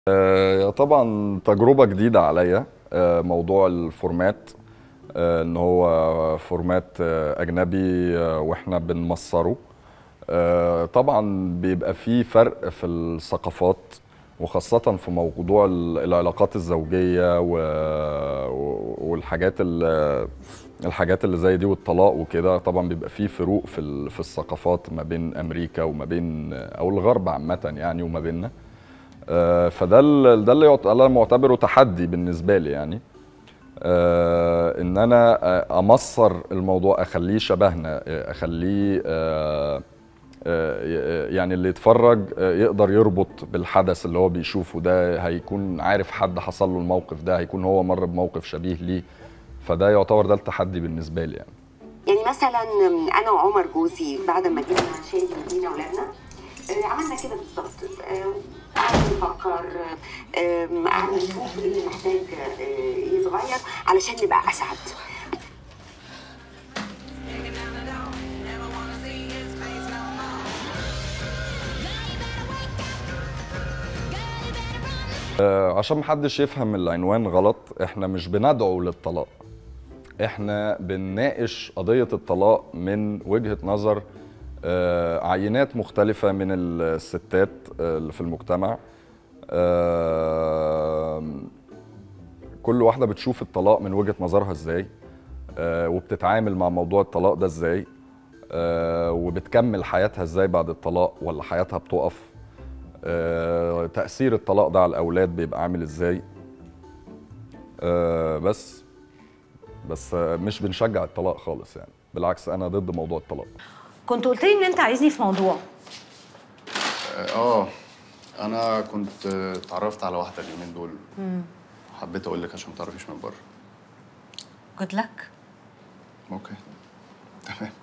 آه، طبعا تجربة جديدة عليا آه، موضوع الفورمات آه، ان هو فورمات آه، اجنبي آه، واحنا بنمصره آه، طبعا بيبقى فيه فرق في الثقافات وخاصة في موضوع ال- العلاقات الزوجية و- و- والحاجات ال- الحاجات اللي زي دي والطلاق وكده طبعا بيبقى فيه فروق في ال- في الثقافات ما بين امريكا وما بين او الغرب عامة يعني وما بيننا آه، فده ال- ده اللي يعت- اللي انا معتبره تحدي بالنسبه لي يعني آه، ان انا آه، امصر الموضوع اخليه شبهنا آه، اخليه آه، آه، يعني اللي يتفرج آه، يقدر يربط بالحدث اللي هو بيشوفه ده هيكون عارف حد حصل له الموقف ده هيكون هو مر بموقف شبيه ليه فده يعتبر ده التحدي بالنسبه لي يعني يعني مثلا انا وعمر جوزي بعد ما جبنا شادي ولينا اولادنا آه، عملنا كده بالظبط آه، قعدنا نفكر آه، قعدنا نشوف ايه اللي محتاج آه، يتغير علشان نبقى اسعد آه، عشان محدش يفهم العنوان غلط احنا مش بندعو للطلاق احنا بنناقش قضية الطلاق من وجهة نظر آه، عينات مختلفة من الستات آه، اللي في المجتمع آه، كل واحدة بتشوف الطلاق من وجهة نظرها ازاي آه، وبتتعامل مع موضوع الطلاق ده ازاي آه، وبتكمل حياتها ازاي بعد الطلاق ولا حياتها بتقف آه، تأثير الطلاق ده على الأولاد بيبقى عامل ازاي آه، بس بس آه، مش بنشجع الطلاق خالص يعني بالعكس أنا ضد موضوع الطلاق كنت قلت لي ان انت عايزني في موضوع اه انا كنت اتعرفت على واحده اليومين دول حبيت اقول لك عشان ما تعرفيش من بره جود لك اوكي تمام